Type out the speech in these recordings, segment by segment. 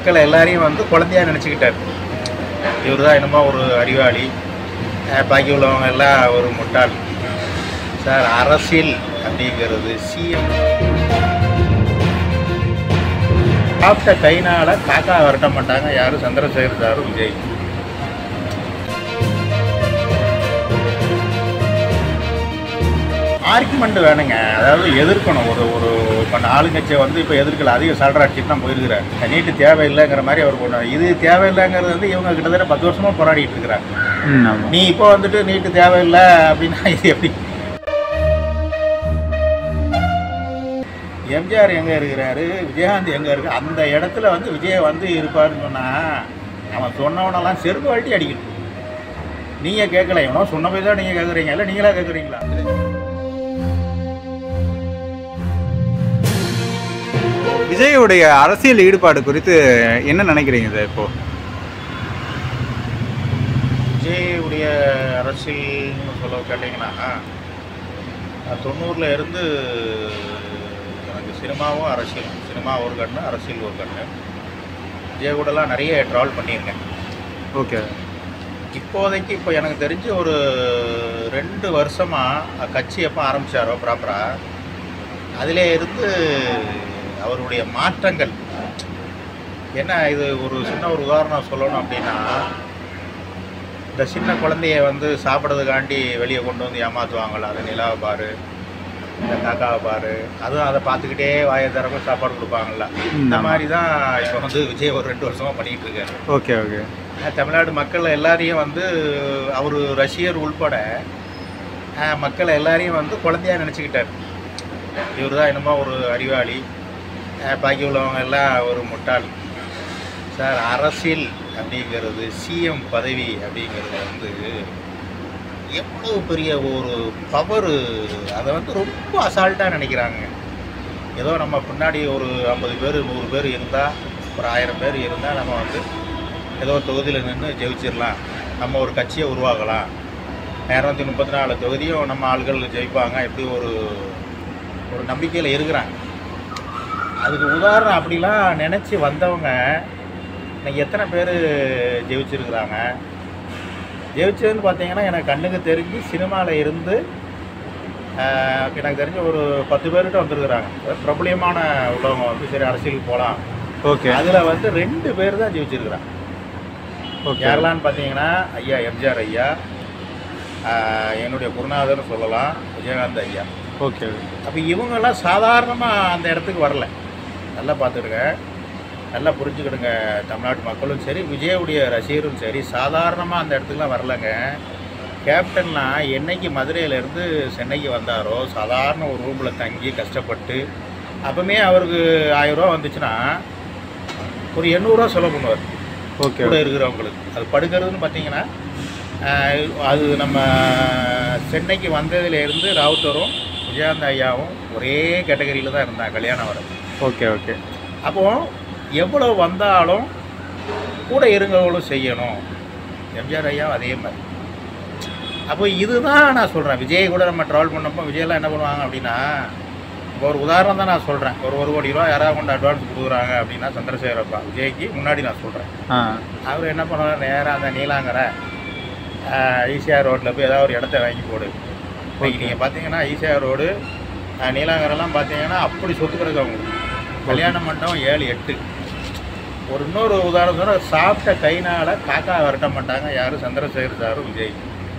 மக்களை எல்லாரையும் வந்து குழந்தையா நினச்சிக்கிட்டார் இவர் தான் என்னமோ ஒரு அறிவாளி அஹ் பாக்கி உள்ளவங்க எல்லாம் ஒரு முட்டாள் சார் அரசியல் அப்படிங்கிறது சிஎம் சாப்பிட்ட கைனால காக்கா விரட்ட மாட்டாங்க யாரும் சந்திரசேகர் சாரும் விஜய் ஆர்குமெண்ட் வேணுங்க அதாவது எதிர்க்கணும் ஒரு ஒரு இப்போ ஆளுங்கட்சியை வந்து இப்போ எதிர்க்கல அதிக சல்ற அடிச்சுட்டு தான் போயிருக்கிறார் நீட்டு தேவையில்லைங்கிற மாதிரி அவர் கொண்டு இது தேவையில்லைங்கிறது வந்து இவங்க கிட்டத்தட்ட பத்து வருஷமா போராடிட்டு இருக்கிறாங்க ம் ஆமாம் நீ இப்போ வந்துட்டு நீட்டு தேவையில்லை அப்படின்னா இது எப்படி எம்ஜிஆர் எங்கே இருக்கிறாரு விஜயகாந்த் எங்கே இருக்கு அந்த இடத்துல வந்து விஜய் வந்து இருப்பாருன்னு சொன்னால் அவன் சொன்னவனெல்லாம் செருப்பு வழட்டி அடிக்கணும் நீங்கள் கேட்கல இவனோ சொன்ன போய் தான் நீங்கள் கேட்குறீங்க இல்லை நீங்களா கேட்குறீங்களா விஜயோடைய அரசியல் ஈடுபாடு குறித்து என்ன நினைக்கிறீங்க சார் இப்போ விஜயுடைய அரசியல்னு சொல்ல கேட்டிங்கன்னா நான் தொண்ணூறில் இருந்து எனக்கு சினிமாவும் அரசியலும் சினிமா ஒரு கண்ணு அரசியல் ஒரு கண்ணு விஜய் கூடலாம் நிறைய ட்ராவல் பண்ணியிருக்கேன் ஓகே இப்போதைக்கு இப்போ எனக்கு தெரிஞ்சு ஒரு ரெண்டு வருஷமாக கட்சி எப்போ ஆரம்பித்தாரோ ப்ராப்பராக அதிலே இருந்து அவருடைய மாற்றங்கள் என்ன இது ஒரு சின்ன ஒரு உதாரணம் சொல்லணும் அப்படின்னா இந்த சின்ன குழந்தைய வந்து சாப்பிட்றதுக்காண்டி வெளியே கொண்டு வந்து ஏமாற்றுவாங்கள்ல அது நிலாவை பாரு இந்த காக்காவை பாரு அதுவும் அதை பார்த்துக்கிட்டே வாயை திறக்க சாப்பாடு கொடுப்பாங்கல்ல இந்த ஆமா. மாதிரி தான் இப்போ வந்து விஜய் ஒரு ரெண்டு வருஷமாக பண்ணிகிட்டு இருக்காரு ஓகே ஓகே அஹ் தமிழ்நாடு மக்கள் எல்லாரையும் வந்து அவர் ரசிகர் உள்பட அஹ் மக்களை எல்லாரையும் வந்து குழந்தையா நினச்சிக்கிட்டார் இவர் தான் என்னமோ ஒரு அறிவாளி அஹ் பாக்கி உள்ளவங்க எல்லாம் ஒரு முட்டாள் சார் அரசியல் அப்படிங்கிறது சிஎம் பதவி அப்படிங்கிறது வந்து எவ்வளவு பெரிய ஒரு பவர் அதை வந்து ரொம்ப அசால்ட்டாக நினைக்கிறாங்க ஏதோ நம்ம பின்னாடி ஒரு ஐம்பது பேர் நூறு பேர் இருந்தால் ஒரு ஆயிரம் பேர் இருந்தால் நம்ம வந்து ஏதோ ஒரு தொகுதியில் நின்று ஜெயிச்சிடலாம் நம்ம ஒரு கட்சியை உருவாக்கலாம் இரநூத்தி முப்பத்தி நாலு தொகுதியும் நம்ம ஆள்கள் ஜெயிப்பாங்க இப்படி ஒரு ஒரு நம்பிக்கையில் இருக்கிறாங்க அதுக்கு உதாரணம் அப்படிலாம் நினச்சி வந்தவங்க இன்னைக்கு எத்தனை பேர் ஜெயிச்சிருக்கிறாங்க ஜெயிச்சதுன்னு பார்த்தீங்கன்னா எனக்கு கண்ணுக்கு தெரிஞ்சு சினிமாவில் இருந்து ஆஹ், எனக்கு தெரிஞ்ச ஒரு பத்து பேர்கிட்ட வந்திருக்கிறாங்க பிரபலியமான உள்ளவங்க வந்து சரி அரசியலுக்கு போகலாம் ஓகே அதில் வந்து ரெண்டு பேர் தான் ஜெயிச்சிருக்கிறாங்க ஓகே யாரெல்லாம்னு பார்த்தீங்கன்னா ஐயா எம்ஜிஆர் ஐயா ஆஹ், என்னுடைய குருநாதர்னு சொல்லலாம் விஜயகாந்த் ஐயா ஓகே அப்போ இவங்கெல்லாம் சாதாரணமாக அந்த இடத்துக்கு வரல நல்லா பார்த்துடுங்க நல்லா புரிஞ்சுக்கிடுங்க தமிழ்நாட்டு மக்களும் சரி விஜயுடைய ரசிகரும் சரி சாதாரணமாக அந்த இடத்துக்குலாம் வரலங்க கேப்டன்லாம் என்னைக்கு மதுரையிலேருந்து சென்னைக்கு வந்தாரோ சாதாரண ஒரு ரூமில் தங்கி கஷ்டப்பட்டு அப்பவுமே அவருக்கு ஆயிரம் ரூபா வந்துச்சுன்னா ஒரு எண்ணூறுரூவா செலவு பண்ணுவார் ஓகே கூட இருக்கிறவங்களுக்கு அது படுக்கிறதுன்னு பார்த்தீங்கன்னா ஆஹ், அது நம்ம சென்னைக்கு வந்ததுலேருந்து ராவுத்தரும் விஜயகாந்த் ஐயாவும் ஒரே கேட்டகரியில் தான் இருந்தாங்க கல்யாணம் வர ஓகே ஓகே அப்போது எவ்வளோ வந்தாலும் கூட இருங்கவங்களும் செய்யணும் எம்ஜிஆர் ஐயாவும் அதே மாதிரி அப்போ இதுதான் நான் சொல்கிறேன் விஜய் கூட நம்ம ட்ராவல் பண்ணப்போ விஜயெல்லாம் என்ன பண்ணுவாங்க அப்படின்னா இப்போ ஒரு உதாரணம் தான் நான் சொல்கிறேன் ஒரு ஒரு கோடி ரூபா யாராவது கொண்டு அட்வான்ஸ் கொடுக்குறாங்க அப்படின்னா சந்திரசேகர் அப்பா விஜய்க்கு முன்னாடி நான் சொல்கிறேன் ஆ அவர் என்ன பண்ணுவார் நேராக அந்த நீலாங்கரை ஈசிஆர் ரோட்டில் போய் ஏதாவது ஒரு இடத்த வாங்கி போடு இன்னைக்கு நீங்கள் பார்த்தீங்கன்னா ஈசிஆர் ரோடு ஆஹ், நீலாங்கரைலாம் பார்த்தீங்கன்னா அப்படி சொத்து கிடக்கு அவங்களுக்கு கல்யாண மண்டபம் ஏழு எட்டு ஒரு இன்னொரு உதாரணம் சொன்னால் சாப்பிட்ட கைனால காக்கா விரட்ட மாட்டாங்க யாரும் சந்திரசேகர் சாரும் விஜய்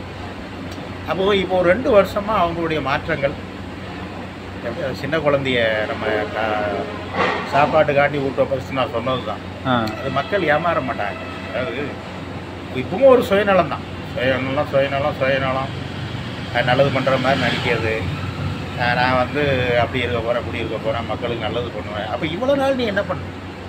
அப்போ இப்போ ஒரு ரெண்டு வருஷமாக அவங்களுடைய மாற்றங்கள் எப்படி அது சின்ன குழந்தைய நம்ம கா- சாப்பாட்டு காட்டி ஊட்ட ஃபஸ்ட்டு நான் சொன்னது தான் ஆ அது மக்கள் ஏமாற மாட்டாங்க அதாவது இப்பவும் ஒரு சுயநலம் தான் சுயநலம் சுயநலம் சுயநலம் அஹ் நல்லது பண்ணுற மாதிரி நடிக்கிறது அஹ் நான் வந்து அப்படி இருக்க போகிறேன் இப்படி இருக்க போகிறேன் மக்களுக்கு நல்லது பண்ணுவேன் அப்போ இவ்வளோ நாள் நீ என்ன பண்ண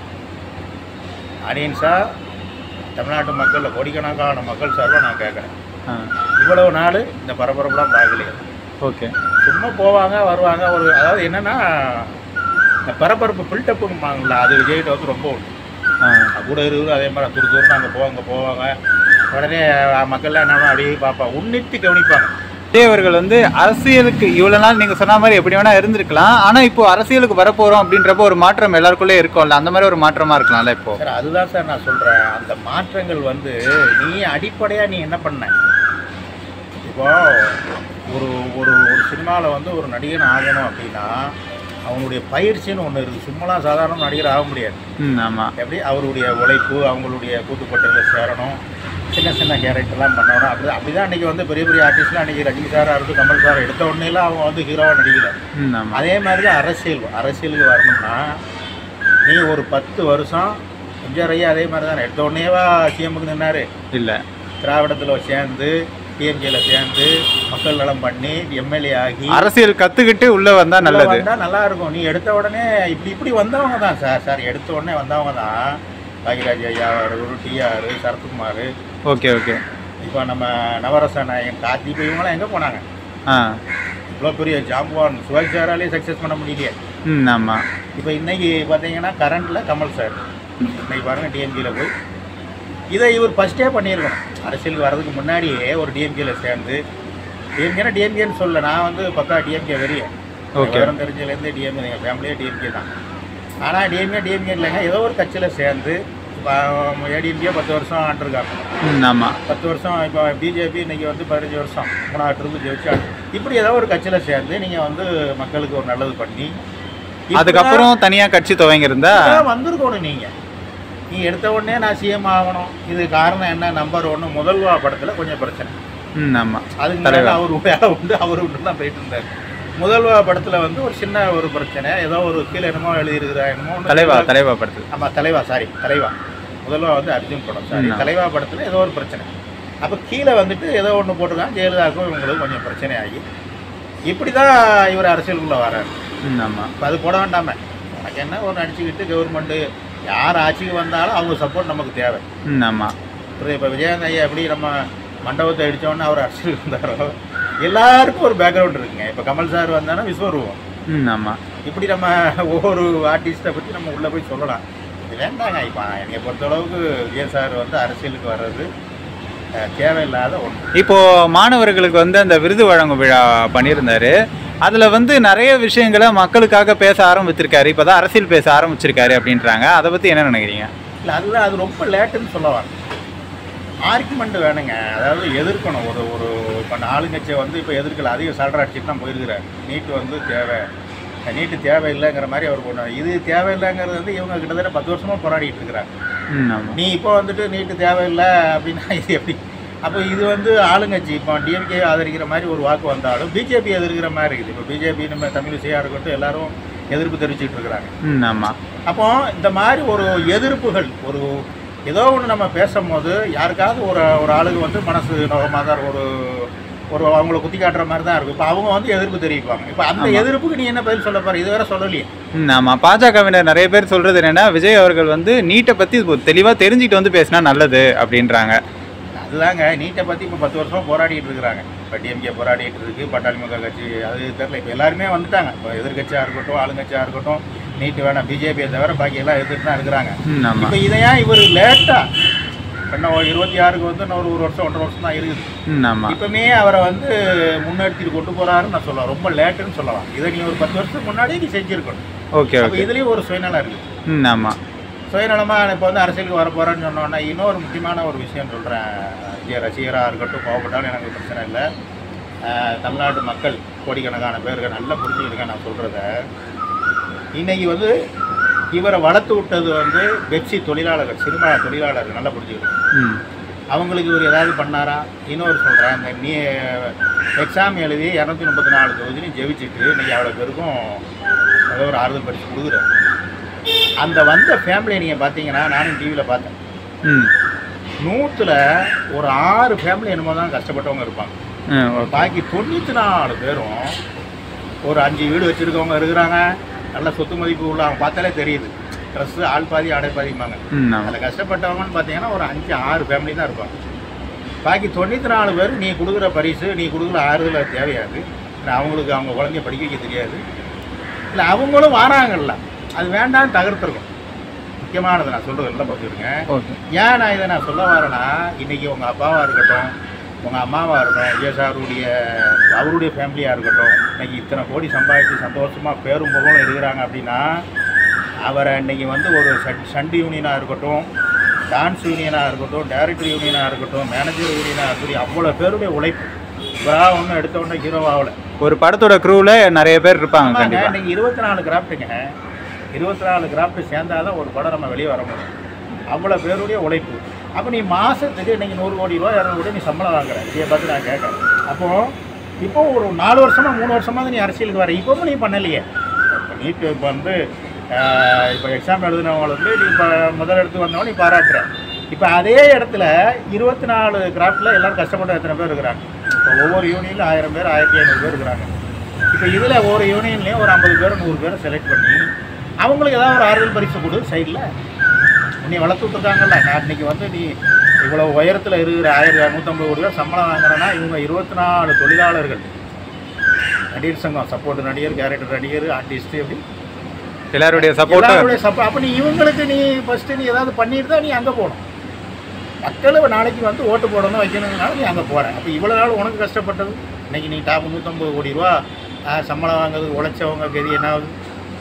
ஆடியன்ஸாக தமிழ்நாட்டு மக்களில் கோடிக்கணக்கான மக்கள் சார்பாக நான் கேட்குறேன் ஆ இவ்வளவு நாள் இந்த பரபரப்புலாம் பார்க்கலையே ஓகே சும்மா போவாங்க வருவாங்க ஒரு அதாவது என்னென்னா இந்த பரபரப்பு பில்டப்புங்கம்பாங்களா அது விஜய்கிட்ட வந்து ரொம்ப உண்டு ஆ கூட இருக்கிறவரும் அதே மாதிரி துரு தூரம் அங்கே போவாங்க போவாங்க உடனே மக்கள்லாம் என்ன அப்படியே பார்ப்பாங்க உன்னித்து கவனிப்பாங்க விஜய் அவர்கள் வந்து அரசியலுக்கு இவ்வளவு நாள் நீங்க சொன்ன மாதிரி எப்படி வேணா இருந்திருக்கலாம் ஆனா இப்போ அரசியலுக்கு வரப்போறோம் அப்படின்றப்போ ஒரு மாற்றம் எல்லாருக்குள்ளே இருக்கும்ல அந்த மாதிரி ஒரு மாற்றமா இருக்கலாம்ல இப்போ சார் அதுதான் சார் நான் சொல்கிறேன் அந்த மாற்றங்கள் வந்து நீ அடிப்படையாக நீ என்ன பண்ண இப்போ ஒரு ஒரு ஒரு சினிமாவில் வந்து ஒரு நடிகன் ஆகணும் அப்படின்னா அவங்களுடைய பயிற்சின்னு ஒன்று இருக்குது சும்மாலாம் சாதாரண நடிகர் ஆக முடியாது ம் ஆமா எப்படி அவருடைய உழைப்பு அவங்களுடைய கூத்துப்பட்டியில் சேரணும் சின்ன சின்ன கேரக்டர்லாம் பண்ணணும் அப்படி அப்படி தான் அன்றைக்கி வந்து பெரிய பெரிய ஆர்டிஸ்ட்லாம் அன்றைக்கி ரஜினி சார் இருக்கட்டும் கமல் சார் எடுத்த உடனேலாம் அவங்க வந்து ஹீரோவாக நடிக்கல ம் ஆமா அதே மாதிரி தான் அரசியல் அரசியலுக்கு வரணும்னா நீ ஒரு பத்து வருஷம் எம்ஜிஆர் ஐயா அதே மாதிரி தானே எடுத்த உடனேவா சிஎம்முக்கு நின்னாரு இல்ல திராவிடத்தில் சேர்ந்து டிஎம்கேல சேர்ந்து மக்கள் நலம் பண்ணி எம்எல்ஏ ஆகி அரசியல் கத்துக்கிட்டு உள்ள வந்தா உள்ள நல்லது வந்தா நல்லா இருக்கும் நீ எடுத்த உடனே இப்படி இப்படி வந்தவங்க தான் சார் சார் எடுத்த உடனே வந்தவங்க தான் பாகிராஜ் ஐயா ஒரு டிஆர் சரத்குமார் ஓகே ஓகே இப்போ நம்ம நவரச நாயகன் கார்த்தி இப்போ இவங்களாம் எங்கே போனாங்க ஆ இவ்வளோ பெரிய ஜாம்பவான் சிவாஜி சாராலே சக்ஸஸ் பண்ண முடியலையே ம் ஆமா இப்போ இன்னைக்கு பார்த்தீங்கன்னா கரண்ட்டில் கமல் சார் இன்னைக்கு பாருங்கள் டிஎம்கேல போய் இதை இவர் ஃபஸ்ட்டே பண்ணியிருக்கணும் அரசியலுக்கு வர்றதுக்கு முன்னாடியே ஒரு டிஎம்கேல சேர்ந்து டிஎம்கேனா டிஎம்கேன்னு சொல்ல நான் வந்து பக்கா டிஎம்கே வெறியன் Okay. விவரம் தெரிஞ்சதுலேருந்து டிஎம்கே எங்கள் ஃபேமிலியே டிஎம்கே தான் ஆனால் டிஎம்கே டிஎம்கே இல்லைங்க ஏதோ ஒரு கட்சியில் சேர்ந்து இப்போ ஏடிஎம்கே பத்து வருஷம் ஆண்டிருக்காங்க ம் ஆமா பத்து வருஷம் இப்போ பிஜேபி இன்னைக்கு வந்து பதினஞ்சு வருஷம் மூணாவது இருந்து ஜெயிச்சு ஆண்டு. இப்படி ஏதோ ஒரு கட்சியில் சேர்ந்து நீங்கள் வந்து மக்களுக்கு ஒரு நல்லது பண்ணி இப்படிதான் அதுக்கப்புறம் தனியா கட்சி துவங்கியிருந்தா இப்பதான் வந்திருக்கணும் நீங்க நீ எடுத்த உடனே நான் சிஎம் ஆகணும் இது காரணம் என்ன நம்பர் ஒன்று முதல்வா படத்துல கொஞ்சம் பிரச்சனை ம் ஆமா அதுக்கு தலைவா. மேலே அவர் வேலை உண்டு அவர் உண்டு தான் போயிட்டு இருந்தார் முதல்வா படத்துல வந்து ஒரு சின்ன ஒரு பிரச்சனை ஏதோ ஒரு கீழே என்னமோ எழுதியிருக்கிறா என்னமோ ஒண்ணு தலைவா தெரியல. தலைவா படுத்து ஆமா தலைவா சாரி தலைவா முதல்வா வந்து அர்ஜுன் படம் சாரி ம். தலைவா படத்துல ஏதோ ஒரு பிரச்சனை அப்போ கீழே வந்துட்டு ஏதோ ஒன்று போட்டிருக்காங்க ஜெயலலிதாவுக்கும் இவங்களுக்கு கொஞ்சம் பிரச்சனை ஆகி இப்படி தான் இவர் அரசியலுக்குள்ளே வராரு ம் ஆமா இப்போ அது போட வேண்டாமே உனக்கு என்ன ஒரு நடிச்சுக்கிட்டு கவர்மெண்ட்டு யார் ஆட்சிக்கு வந்தாலும் அவங்க சப்போர்ட் நமக்கு தேவை ம் ஆமா புரியுது இப்போ விஜயகாந்த் ஐயா எப்படி நம்ம மண்டபத்தை அடித்தோன்னே அவர் அரசியல் இருந்தாரோ எல்லாருக்கும் ஒரு பேக்ரவுண்ட் இருக்குங்க இப்போ கமல் சார் வந்தாலும் விஸ்வரூபம் ம் ஆமா இப்படி நம்ம ஒவ்வொரு ஆர்டிஸ்ட்டை பற்றி நம்ம உள்ளே போய் சொல்லலாம் இது வேண்டாங்க இப்போ என்னை பொறுத்தளவுக்கு விஜய் சார் வந்து அரசியலுக்கு வர்றது அஹ், தேவையில்லாத ஒன்று இப்போ மாணவர்களுக்கு வந்து அந்த விருது வழங்கும் விழா பண்ணியிருந்தாரு அதுல வந்து நிறைய விஷயங்களை மக்களுக்காக பேச ஆரம்பிச்சிருக்காரு இப்பதான் அரசியல் பேச ஆரம்பிச்சிருக்காரு அப்படின்றாங்க அதை பத்தி என்ன நினைக்கிறீங்க இல்லை அதுதான் அது ரொம்ப லேட்டுன்னு சொல்ல ஆர்குமெண்ட் வேணுங்க அதாவது எதிர்க்கணும் ஒரு ஒரு இப்போ ஆளுங்கட்சியை வந்து இப்போ எதிர்க்கல அதிக சல்ற அடிச்சுட்டு தான் போயிருக்கிறார் நீட்டு வந்து தேவை நீட்டு தேவையில்லைங்கிற மாதிரி அவர் கொண்டாரு இது தேவையில்லைங்கிறது வந்து இவங்க கிட்டத்தட்ட பத்து வருஷமா போராடிட்டு இருக்கிறாங்க ம் ஆமா நீ இப்போ வந்துட்டு நீட்டு தேவையில்லை அப்படின்னா இது எப்படி அப்போ இது வந்து ஆளுங்கட்சி இப்போ டிஎம்கே ஆதரிக்கிற மாதிரி ஒரு வாக்கு வந்தாலும் பிஜேபி எதிர்க்கிற மாதிரி இருக்குது இப்போ பிஜேபி நம்ம தமிழிசையாக இருக்கட்டும் எல்லாரும் எதிர்ப்பு தெரிவிச்சிட்டு இருக்கிறாங்க ம் ஆமா அப்போ இந்த மாதிரி ஒரு எதிர்ப்புகள் ஒரு ஏதோ ஒன்று நம்ம பேசும்போது யாருக்காவது ஒரு ஒரு ஆளுக்கு வந்து மனசு நோகமாக தான் ஒரு ஒரு அவங்கள குத்தி காட்டுற மாதிரி தான் இருக்கும் இப்போ அவங்க வந்து எதிர்ப்பு தெரிவிப்பாங்க இப்போ அந்த ஆமா. எதிர்ப்புக்கு நீ என்ன பதில் சொல்ல போற இது வேற சொல்லலையே ம் ஆமா பாஜகவினர் நிறைய பேர் சொல்றது என்னன்னா விஜய் அவர்கள் வந்து நீட்டை பத்தி தெளிவா தெரிஞ்சுக்கிட்டு வந்து பேசினா நல்லது அப்படின்றாங்க அதுதாங்க நீட்டை பற்றி இப்போ பத்து வருஷமா போராடிட்டு இருக்கிறாங்க இப்போ டிஎம்கே போராடிட்டு இருக்கு பட்டாளி மக்கள் கட்சி அது தெரியல இப்போ எல்லாருமே வந்துட்டாங்க இப்போ எதிர்கட்சியாக இருக்கட்டும் ஆளுங்கட்சியாக இருக்கட்டும் நீட்டு வேணாம் பிஜேபியை தவிர பாக்கி எல்லாம் எதிர்த்து தான் இருக்கிறாங்க ம் ஆமா இப்போ இதை ஏன் இவர் லேட்டாக இன்னும் ஒரு இருபத்தி ஆறுக்கு வந்து இன்னும் ஒரு ஒரு வருஷம் ஒன்றரை வருஷம் தான் இருக்குது ம் ஆமா இப்பவுமே அவரை வந்து முன்னெடுத்துட்டு கொண்டு போறாருன்னு நான் சொல்லலாம் ரொம்ப லேட்டுன்னு சொல்லலாம் இதை நீ ஒரு பத்து வருஷத்துக்கு முன்னாடியே நீ செஞ்சிருக்கணும் ஓகே அப்போ ஓகே இதுலேயும் ஒரு சுயநலம் இருக்குது ம் ஆமா சுயநலமாக இப்போ வந்து அரசியலுக்கு வர போகிறேன்னு சொன்னோன்னா இன்னொரு முக்கியமான ஒரு விஷயம் சொல்கிறேன் விஜய் ரசிகராக இருக்கட்டும் கோவப்பட்டாலும் எனக்கு பிரச்சனை இல்லை அஹ், தமிழ்நாட்டு மக்கள் கோடிக்கணக்கான பேருக்கு நல்லா புரிஞ்சுக்கிருக்கேன் நான் சொல்கிறத இன்னைக்கு வந்து இவரை வளர்த்து விட்டது வந்து வெப்சி தொழிலாளர்கள் சினிமா தொழிலாளர்கள் நல்லா புரிஞ்சுக்கணும் ம் அவங்களுக்கு இவர் ஏதாவது பண்ணாரா இன்னொரு சொல்கிறேன் இந்த நீ எக்ஸாம் எழுதி இரநூத்தி முப்பத்தி நாலு தொகுதியும் ஜெயிச்சுட்டு இன்னைக்கு அவ்வளோ பேருக்கும் ஏதோ ஒரு ஆறுதல் பரிசு கொடுக்குறாரு அந்த வந்த ஃபேமிலியை நீங்கள் பார்த்தீங்கன்னா நானும் டிவியில் பார்த்தேன் ம் நூற்றுல ஒரு ஆறு ஃபேமிலி என்னமோ தான் கஷ்டப்பட்டவங்க இருப்பாங்க ம் ஓகே பாக்கி தொண்ணூற்றி நாலு பேரும் ஒரு அஞ்சு வீடு வச்சுருக்கவங்க இருக்கிறாங்க நல்ல சொத்து மதிப்பு உள்ள அவங்க பார்த்தாலே தெரியுது ட்ரெஸ்ஸு ஆள் பாதி ஆடை பாதிப்பாங்க ம் ஆமா அதில் கஷ்டப்பட்டவங்கன்னு பார்த்தீங்கன்னா ஒரு அஞ்சு ஆறு ஃபேமிலி தான் இருப்பாங்க பாக்கி தொண்ணூற்றி நாலு பேர் நீ கொடுக்குற பரிசு நீ கொடுக்குற ஆறுதல் அது தேவையாது இல்லை அவங்களுக்கு அவங்க குழந்தைய படிக்க வைக்க தெரியாது இல்லை அவங்களும் வாராங்கல்ல அது வேண்டாம்னு தகர்த்துருக்கும் முக்கியமானது நான் சொல்கிறது நல்லா பார்த்துருங்க ஓகே ஏன் நான் இதை நான் சொல்ல வரேன்னா இன்றைக்கி உங்கள் அப்பாவாக இருக்கட்டும் உங்கள் அம்மாவாக இருக்கட்டும் விஜயசாருடைய அவருடைய ஃபேமிலியாக இருக்கட்டும் இன்னைக்கு இத்தனை கோடி சம்பாதிச்சு சந்தோஷமாக பேரும் புகழும் இருக்கிறாங்க அப்படின்னா அவரை இன்னைக்கு வந்து ஒரு சட் சண்டு யூனியனாக இருக்கட்டும் டான்ஸ் யூனியனாக இருக்கட்டும் டைரக்டர் யூனியனாக இருக்கட்டும் மேனேஜர் யூனியனாக இருக்கட்டும் அவ்வளோ பேருடைய உழைப்பு இவராக ஒன்றும் எடுத்த உடனே ஹீரோ ஆகலை ஒரு படத்தோட க்ரூவில் நிறைய பேர் இருப்பாங்க ஆமாங்க கண்டிப்பாக இன்னைக்கு இருபத்தி நாலு கிராஃப்ட்டுங்க இருபத்தி நாலு கிராஃப்ட் சேர்ந்தாதான் ஒரு படம் நம்ம வெளியே வர முடியும் அவ்வளோ பேருடைய உழைப்பு அப்போ நீ மாதத்துக்கு இன்னைக்கு நூறு கோடி ரூபா இரநூறு கோடி நீ சம்பளம் வாங்குற இதை பார்த்து நான் கேட்குறேன் அப்போது இப்போ ஒரு நாலு வருஷமா மூணு வருஷமா நீ அரசியலுக்கு வர இப்போவும் நீ பண்ணலையே இப்போ நீட்டு இப்போ வந்து இப்போ எக்ஸாம் எழுதினவங்களை வந்து நீ இப்போ முதல் எடுத்து வந்தவங்க நீ பாராட்டுற இப்போ அதே இடத்துல இருபத்தி நாலு கிராஃப்டில் எல்லாரும் கஷ்டப்பட்ட எத்தனை பேர் இருக்கிறாங்க இப்போ ஒவ்வொரு யூனியனில் ஆயிரம் பேர் ஆயிரத்தி ஐநூறு பேர் இருக்கிறாங்க இப்போ இதில் ஒரு யூனியன்லேயும் ஒரு ஐம்பது பேர் நூறு பேரை செலக்ட் பண்ணி அவங்களுக்கு ஏதாவது ஒரு ஆறுதல் பரிசு கொடு சைடில் உன்னை வளர்த்து விட்டுருக்காங்கல்ல நான் இன்னைக்கு வந்து நீ இவ்வளோ உயரத்தில் இருக்கிற ஆயிரம் நூற்றம்பது கோடி ரூபா சம்பளம் வாங்குறேன்னா இவங்க இருபத்தி நாலு தொழிலாளர்கள் நடிகர் சங்கம் சப்போர்ட் நடிகர் கேரக்டர் நடிகர் ஆர்டிஸ்ட் அப்படி எல்லாருடைய சப்போர்ட்டு எல்லாருடைய சப்போ அப்போ நீ இவங்களுக்கு நீ ஃபஸ்ட்டு நீ ஏதாவது பண்ணிட்டு தான் நீ அங்கே போகணும் மக்கள் நாளைக்கு வந்து ஓட்டு போடணும் வைக்கணுங்கனால நீ அங்கே போகிற அப்போ இவ்வளோ நாள் உனக்கு கஷ்டப்பட்டது இன்னைக்கு நீ டாப் நூற்றம்பது கோடி ரூபா ஆ, சம்பளம் வாங்குறது உழைச்சவங்க கதி என்ன ஆகுது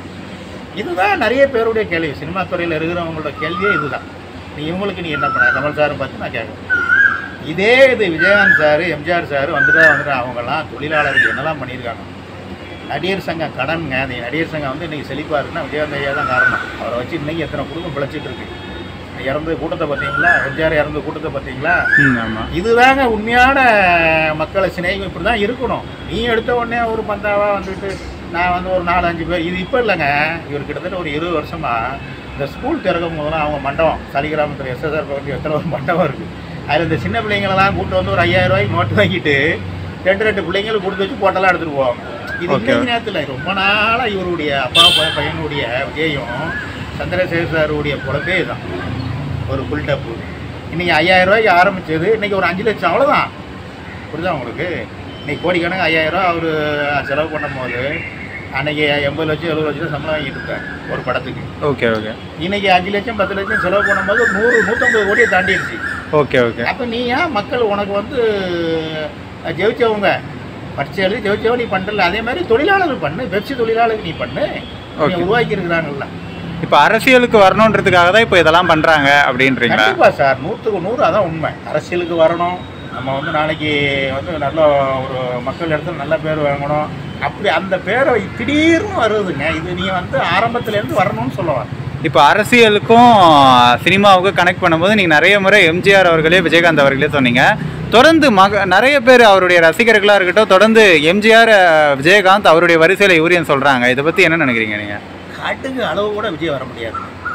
இதுதான் நிறைய பேருடைய கேள்வி சினிமா துறையில் இருக்கிறவங்களோட கேள்வியே இதுதான் நீ இவங்களுக்கு நீ என்ன பண்ண கமல் சாரை பார்த்து நான் கேட்குறேன் இதே இது விஜயகாந்த் சார் எம்ஜிஆர் சார் வந்துட்டா வந்துட்டு அவங்கெல்லாம் தொழிலாளர்கள் என்னெல்லாம் பண்ணியிருக்காங்க நடிகர் சங்கம் கடனுங்க அந்த நடிகர் சங்கம் வந்து இன்றைக்கி செழிப்பாக இருக்குன்னா விஜயகாந்த் ஐயா தான் காரணம் அவரை வச்சு இன்னைக்கு எத்தனை குடும்பம் பிழைச்சிட்டு இருக்கு இறந்த கூட்டத்தை பார்த்தீங்களா எம்ஜிஆர் இறந்த கூட்டத்தை பார்த்தீங்களா ம் ஆமாம் இதுதாங்க உண்மையான மக்களை சிநேகம் இப்படி தான் இருக்கணும் நீ எடுத்த உடனே ஒரு பந்தாவா வந்துட்டு நான் வந்து ஒரு நாலு அஞ்சு பேர் இது இப்போ இல்லைங்க இவர் கிட்டத்தட்ட ஒரு இருபது வருஷமா இந்த ஸ்கூல் திறக்கும் போதெல்லாம் அவங்க மண்டபம் சலிகிராமத்தில் எஸ்எஸ்ஆர் பகுதி எத்தனை ஒரு மண்டபம் இருக்குது அதில் இந்த சின்ன பிள்ளைங்களெல்லாம் கூப்பிட்டு வந்து ஒரு ஐயாயிரம் ரூபாய்க்கு நோட்டு வாங்கிட்டு ரெண்டு ரெண்டு பிள்ளைங்களுக்கு கொடுத்து வச்சு போட்டெல்லாம் எடுத்துகிட்டு போவாங்க இது Okay. இன்னைக்கு நேரத்தில் ரொம்ப நாளாக இவருடைய அப்பா பையன் பையனுடைய விஜயும் சந்திரசேகர் சாருடைய பொழப்பே இதுதான் ஒரு புல் டப்பு இன்னைக்கு ஐயாயிரம் ரூபாய்க்கு ஆரம்பிச்சது இன்னைக்கு ஒரு அஞ்சு லட்சம் அவ்வளோதான் புரியுதா உங்களுக்கு இன்னைக்கு கோடிக்கணக்கு ஐயாயிரம் ரூபா அவர் செலவு பண்ணும்போது அன்னைக்கு எண்பது லட்சம் எழுபது லட்சம் சம்பளம் வாங்கிட்டு இருக்காரு ஒரு படத்துக்கு ஓகே ஓகே இன்னைக்கு அஞ்சு லட்சம் பத்து லட்சம் செலவு பண்ணும்போது நூறு நூற்றம்பது கோடியை தாண்டிடுச்சு ஓகே ஓகே அப்போ நீ ஏன் மக்கள் உனக்கு வந்து அஹ், ஜெயிச்சவங்க பரிச்சை எழுதி ஜெயிச்சவங்க நீ பண்ணுறல அதே மாதிரி தொழிலாளர்கள் பண்ணு வெப்சி தொழிலாளர்கள் நீ பண்ணு நீ Okay. உருவாக்கி இருக்கிறாங்கல்ல இப்போ அரசியலுக்கு வரணுன்றதுக்காக தான் இப்போ இதெல்லாம் பண்ணுறாங்க அப்படின்றீங்களா கண்டிப்பா சார் நூற்றுக்கு நூறு அதான் உண்மை அரசியலுக்கு வரணும் நம்ம வந்து நாளைக்கு வந்து நல்ல ஒரு மக்கள் இடத்துல நல்ல பேர் வாங்கணும் அப்படி அந்த பேரை திடீர்னு வருதுங்க இது நீ வந்து ஆரம்பத்துலேருந்து வரணும்னு சொல்லுவாங்க இப்போ அரசியலுக்கும் சினிமாவுக்கும் கனெக்ட் பண்ணும்போது நீங்கள் நிறைய முறை எம்ஜிஆர் அவர்களே விஜயகாந்த் அவர்களே சொன்னீங்க தொடர்ந்து மக நிறைய பேர் அவருடைய ரசிகர்களாக இருக்கட்டும் தொடர்ந்து எம்ஜிஆர் விஜயகாந்த் அவருடைய வரிசையில் யூரியன் சொல்கிறாங்க இதை பற்றி என்ன நினைக்கிறீங்க நீங்கள் காட்டுக்கு அளவு கூட விஜய் வர முடியாது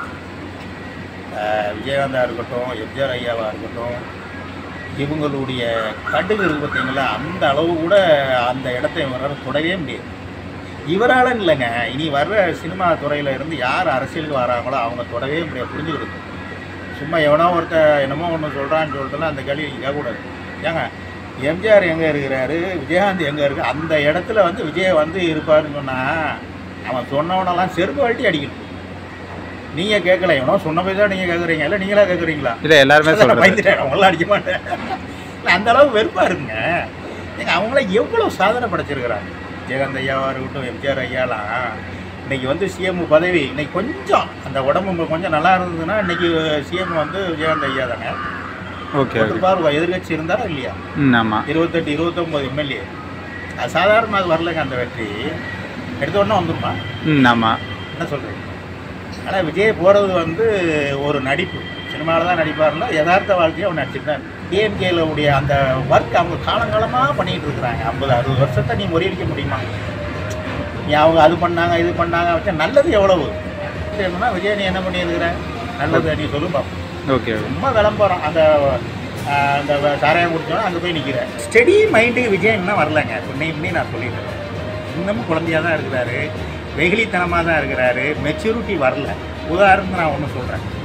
ஆஹ் விஜயகாந்தா இருக்கட்டும் எம்ஜிஆர் ஐயாவா இருக்கட்டும் இவங்களுடைய கடுகு இருக்கு பார்த்தீங்களா அந்த அளவு கூட அந்த இடத்தை இவரால் தொடவே முடியாது இவரால் இல்லைங்க இனி வர்ற சினிமா துறையில இருந்து யார் அரசியலுக்கு வராங்களோ அவங்க தொடவே முடியாது புரிஞ்சுக்கிடுது சும்மா எவனோ ஒருத்தன் என்னமோ ஒன்று சொல்கிறான்னு சொல்லிட்டுலாம் அந்த கேள்வி நீங்கள் கேட்கக்கூடாது ஏங்க எம்ஜிஆர் எங்கே இருக்கிறாரு விஜயகாந்த் எங்கே இருக்கு அந்த இடத்துல வந்து விஜய் வந்து இருப்பாருன்னு சொன்னால் அவன் சொன்னவனெல்லாம் செருப்பு வழட்டி அடிக்கணும் நீங்கள் கேட்கல எவனோ சொன்ன போய் தான் நீங்கள் கேட்குறீங்க இல்லை நீங்களா கேட்குறீங்களா இல்லை எல்லாருமே சொல்கிறது பயந்துட்டேன் அவங்களாம் அடிக்க மாட்டேன் இல்ல, அந்த அளவு வெறுப்பாக இருக்குங்க ஏங்க அவங்கள எவ்வளோ சாதனை படைச்சிருக்கிறாங்க ஜெயகாந்த் ஐயாவாக இருக்கட்டும் எம்ஜிஆர் ஐயாலாம் இன்னைக்கு வந்து சிஎம் பதவி இன்னைக்கு கொஞ்சம் அந்த உடம்பு கொஞ்சம் நல்லா இருந்ததுன்னா இன்னைக்கு சிஎம் வந்து விஜயகாந்த் ஐயா தானே ஓகே ஓகே பாருவா எதிர்கட்சி இருந்தாரா இல்லையா ம் ஆமாம் இருபத்தெட்டு இருபத்தொம்போது எம்எல்ஏ அது சாதாரண அது வரலங்க அந்த வெற்றி எடுத்த உடனே வந்துருமா ம் ஆமாம் என்ன சொல்கிறீங்க ஆனால் விஜய் போகிறது வந்து ஒரு நடிப்பு சினிமாவில் தான் நடிப்பார்ல யதார்த்த வாழ்க்கையை அவன் நடிச்சிருந்தார் டிஎம்கேல உடைய அந்த ஒர்க் அவங்க காலங்காலமாக பண்ணிகிட்டு இருக்கிறாங்க ஐம்பது அறுபது வருஷத்தை நீ முறியடிக்க முடியுமா நீ அவங்க அது பண்ணாங்க இது பண்ணாங்க வச்சா நல்லது எவ்வளவு என்னன்னா விஜய் நீ என்ன பண்ணியிருக்கிற நல்லது நீ சொல்லு பார்ப்போம் ஓகே ஓகே சும்மா விளம்பரம் அந்த ஆஹ், அந்த வ- சாராயம் குடிச்சோன்னா அங்கே போய் நிற்கிறேன் ஸ்டெடி மைண்டுக்கு விஜய் இன்னும் வரலங்க இன்னும் இன்னும் நான் சொல்லிட்டேன் இன்னமும் குழந்தையாக தான் இருக்கிறாரு வெகுளித்தனமாக தான் இருக்கிறாரு மெச்சூரிட்டி வரல உதாரணத்துக்கு நான் ஒன்று சொல்கிறேன்